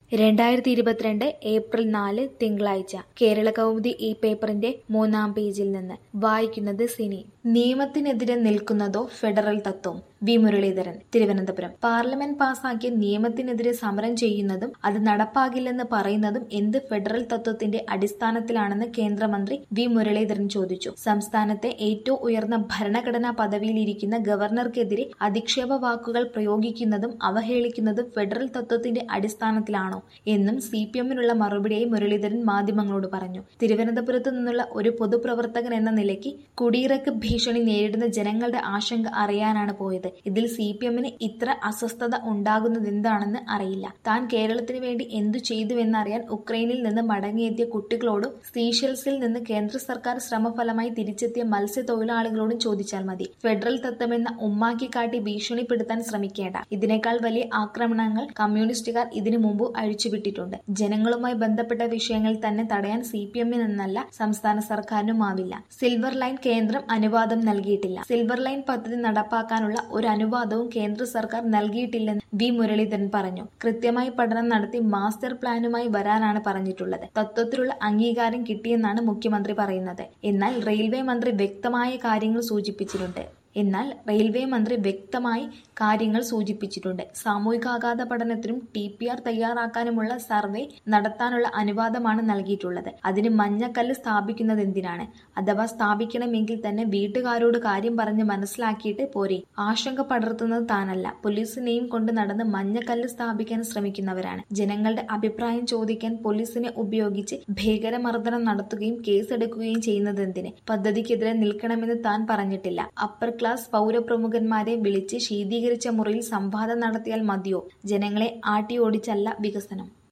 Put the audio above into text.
രണ്ടായിരത്തി ഇരുപത്തിരണ്ട് ഏപ്രിൽ നാല് തിങ്കളാഴ്ച കേരള കൗമുദി ഈ പേപ്പറിന്റെ മൂന്നാം പേജിൽ നിന്ന് വായിക്കുന്നത് സിനി നിയമത്തിനെതിരെ നിൽക്കുന്നതോ ഫെഡറൽ തത്വം വി മുരളീധരൻ തിരുവനന്തപുരം പാർലമെന്റ് പാസാക്കിയ നിയമത്തിനെതിരെ സമരം ചെയ്യുന്നതും അത് നടപ്പാകില്ലെന്ന് പറയുന്നതും എന്ത് ഫെഡറൽ തത്വത്തിന്റെ അടിസ്ഥാനത്തിലാണെന്ന് കേന്ദ്രമന്ത്രി വി മുരളീധരൻ ചോദിച്ചു സംസ്ഥാനത്തെ ഏറ്റവും ഉയർന്ന ഭരണഘടനാ പദവിയിലിരിക്കുന്ന ഗവർണർക്കെതിരെ അധിക്ഷേപ വാക്കുകൾ പ്രയോഗിക്കുന്നതും അവഹേളിക്കുന്നതും ഫെഡറൽ തത്വത്തിന്റെ അടിസ്ഥാനത്തിലാണോ എന്നും സി പി എമ്മിനുള്ള മറുപടിയായി മുരളീധരൻ മാധ്യമങ്ങളോട് പറഞ്ഞു തിരുവനന്തപുരത്ത് നിന്നുള്ള ഒരു പൊതുപ്രവർത്തകൻ എന്ന നിലയ്ക്ക് കുടിയിറക്ക് ഭീഷണി നേരിടുന്ന ജനങ്ങളുടെ ആശങ്ക അറിയാനാണ് പോയത് ഇതിൽ സി പി എമ്മിന് ഇത്ര അസ്വസ്ഥത ഉണ്ടാകുന്നതെന്താണെന്ന് അറിയില്ല താൻ കേരളത്തിന് വേണ്ടി എന്തു ചെയ്തുവെന്നറിയാൻ ഉക്രൈനിൽ നിന്ന് മടങ്ങിയെത്തിയ കുട്ടികളോടും സീഷെൽസിൽ നിന്ന് കേന്ദ്ര സർക്കാർ ശ്രമഫലമായി തിരിച്ചെത്തിയ മത്സ്യത്തൊഴിലാളികളോടും ചോദിച്ചാൽ മതി ഫെഡറൽ തത്വമെന്ന ഉമ്മാക്കി കാട്ടി ഭീഷണിപ്പെടുത്താൻ ശ്രമിക്കേണ്ട ഇതിനേക്കാൾ വലിയ ആക്രമണങ്ങൾ കമ്മ്യൂണിസ്റ്റുകാർ ഇതിനു മുമ്പ് അഴിച്ചുവിട്ടിട്ടുണ്ട് ജനങ്ങളുമായി ബന്ധപ്പെട്ട വിഷയങ്ങൾ തന്നെ തടയാൻ സി പി എമ്മിനെന്നല്ല സംസ്ഥാന സർക്കാരിനുമാവില്ല സിൽവർ ലൈൻ കേന്ദ്രം അനുവാദം നൽകിയിട്ടില്ല സിൽവർ ലൈൻ പദ്ധതി നടപ്പാക്കാനുള്ള ഒരു അനുവാദവും കേന്ദ്ര സർക്കാർ നൽകിയിട്ടില്ലെന്ന് വി മുരളീധരൻ പറഞ്ഞു കൃത്യമായി പഠനം നടത്തി മാസ്റ്റർ പ്ലാനുമായി വരാനാണ് പറഞ്ഞിട്ടുള്ളത് തത്വത്തിലുള്ള അംഗീകാരം കിട്ടിയെന്നാണ് മുഖ്യമന്ത്രി പറയുന്നത് എന്നാൽ റെയിൽവേ മന്ത്രി വ്യക്തമായ കാര്യങ്ങൾ സൂചിപ്പിച്ചിട്ടുണ്ട് എന്നാൽ റെയിൽവേ മന്ത്രി വ്യക്തമായി കാര്യങ്ങൾ സൂചിപ്പിച്ചിട്ടുണ്ട് സാമൂഹികാഘാത പഠനത്തിനും ടി പി ആർ തയ്യാറാക്കാനുമുള്ള സർവേ നടത്താനുള്ള അനുവാദമാണ് നൽകിയിട്ടുള്ളത് അതിന് മഞ്ഞക്കല്ല് സ്ഥാപിക്കുന്നത് എന്തിനാണ് അഥവാ സ്ഥാപിക്കണമെങ്കിൽ തന്നെ വീട്ടുകാരോട് കാര്യം പറഞ്ഞ് മനസ്സിലാക്കിയിട്ട് പോരെ ആശങ്ക പടർത്തുന്നത് താനല്ല പോലീസിനെയും കൊണ്ട് നടന്ന് മഞ്ഞക്കല്ല് സ്ഥാപിക്കാൻ ശ്രമിക്കുന്നവരാണ് ജനങ്ങളുടെ അഭിപ്രായം ചോദിക്കാൻ പോലീസിനെ ഉപയോഗിച്ച് ഭീകരമർദ്ദനം നടത്തുകയും കേസെടുക്കുകയും ചെയ്യുന്നത് എന്തിന് പദ്ധതിക്കെതിരെ നിൽക്കണമെന്ന് താൻ പറഞ്ഞിട്ടില്ല അപ്പർ ക്ലാസ് പൗരപ്രമുഖന്മാരെ വിളിച്ച് ശീതീകരിച്ച മുറിയിൽ സംവാദം നടത്തിയാൽ മതിയോ ജനങ്ങളെ ആട്ടിയോടിച്ചല്ല വികസനം